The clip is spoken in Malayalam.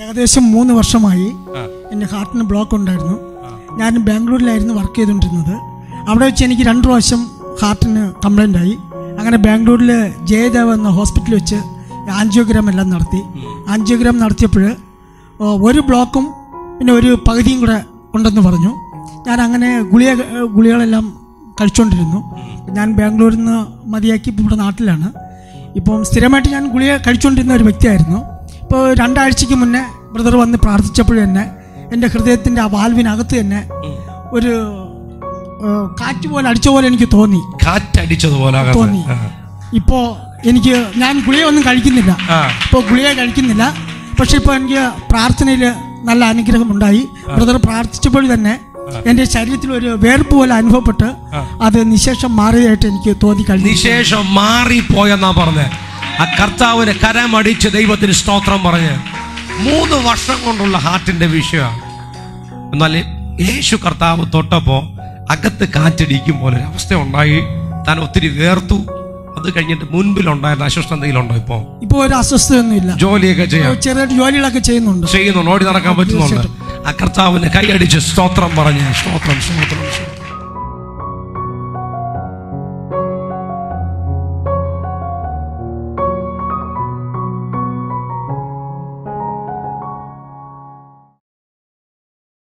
ഏകദേശം മൂന്ന് വർഷമായി ആ. എൻ്റെ ഹാർട്ടിന് ബ്ലോക്ക് ഉണ്ടായിരുന്നു ഞാൻ ബാംഗ്ലൂരിലായിരുന്നു വർക്ക് ചെയ്തുകൊണ്ടിരുന്നത് അവിടെ വെച്ച് എനിക്ക് രണ്ട് പ്രാവശ്യം ഹാർട്ടിന് കംപ്ലൈൻ്റ് ആയി അങ്ങനെ ബാംഗ്ലൂരിൽ ജയദേവ് എന്ന ഹോസ്പിറ്റലിൽ വെച്ച് ആൻജിയോഗ്രാം എല്ലാം നടത്തി ആൻജിയോഗ്രാം നടത്തിയപ്പോൾ ഒരു ബ്ലോക്കും പിന്നെ ഒരു പകുതിയും കൂടെ ഉണ്ടെന്ന് പറഞ്ഞു ഞാൻ അങ്ങനെ ഗുളിക ഗുളികളെല്ലാം കഴിച്ചുകൊണ്ടിരുന്നു ഞാൻ ബാംഗ്ലൂരിൽ നിന്ന് മതിയാക്കി ഇപ്പോൾ ഇവിടെ നാട്ടിലാണ് ഇപ്പം സ്ഥിരമായിട്ട് ഞാൻ ഗുളിക കഴിച്ചുകൊണ്ടിരുന്ന ഒരു വ്യക്തിയായിരുന്നു ഇപ്പോൾ രണ്ടാഴ്ചയ്ക്ക് മുന്നേ ബ്രദർ വന്ന് പ്രാർത്ഥിച്ചപ്പോൾ തന്നെ എൻ്റെ ഹൃദയത്തിൻ്റെ ആ വാൽവിനകത്ത് തന്നെ ഒരു ഏഹ്, കാറ്റ് പോലെ അടിച്ച പോലെ എനിക്ക് തോന്നി കാറ്റടിച്ചതുപോലെ അകത്ത്. തോന്നി ആ. ഇപ്പോൾ എനിക്ക് ഞാൻ ഗുളിക ഒന്നും കഴിക്കുന്നില്ല ആ. ഇപ്പോൾ ഗുളിക കഴിക്കുന്നില്ല പക്ഷെ ഇപ്പോൾ എനിക്ക് പ്രാർത്ഥനയിൽ നല്ല അനുഗ്രഹം ഉണ്ടായി ബ്രദർ പ്രാർത്ഥിച്ചപ്പോൾ തന്നെ എൻ്റെ ശരീരത്തിൽ ഒരു വേർപ്പ് പോലെ അനുഭവപ്പെട്ട് അത് നിശേഷം മാറിയതായിട്ട് എനിക്ക് തോന്നി കഴിഞ്ഞു നിശേഷം മാറിപ്പോയെന്നാ പറഞ്ഞ് ആ കർത്താവിന് കരമടിച്ച് ദൈവത്തിന് സ്തോത്രം പറഞ്ഞ് മൂന്ന് വർഷം കൊണ്ടുള്ള ഹാർട്ടിന്റെ വിഷയമാണ് എന്നാൽ യേശു കർത്താവ് തൊട്ടപ്പോ അകത്ത് കാറ്റടിക്കും പോലെ ഒരു അവസ്ഥ ഉണ്ടായി താൻ ഒത്തിരി വേർത്തു അത് കഴിഞ്ഞിട്ട് മുൻപിലുണ്ടായിരുന്ന അസ്വസ്ഥതയിലുണ്ടോ ഇപ്പോ ഇപ്പോൾ ഒരു അസ്വസ്ഥതയൊന്നുമില്ല ജോലിയൊക്കെ ചെയ്യാം ചെറിയ ജോലികളൊക്കെ ചെയ്യുന്നുണ്ട് ചെയ്യുന്നുണ്ട് ഓടി നടക്കാൻ പറ്റുന്നുണ്ട് ആ കർത്താവിന് കൈയടിച്ച് സ്തോത്രം പറഞ്ഞ് സ്തോത്രം സ്തോത്രം സ്തോത്രം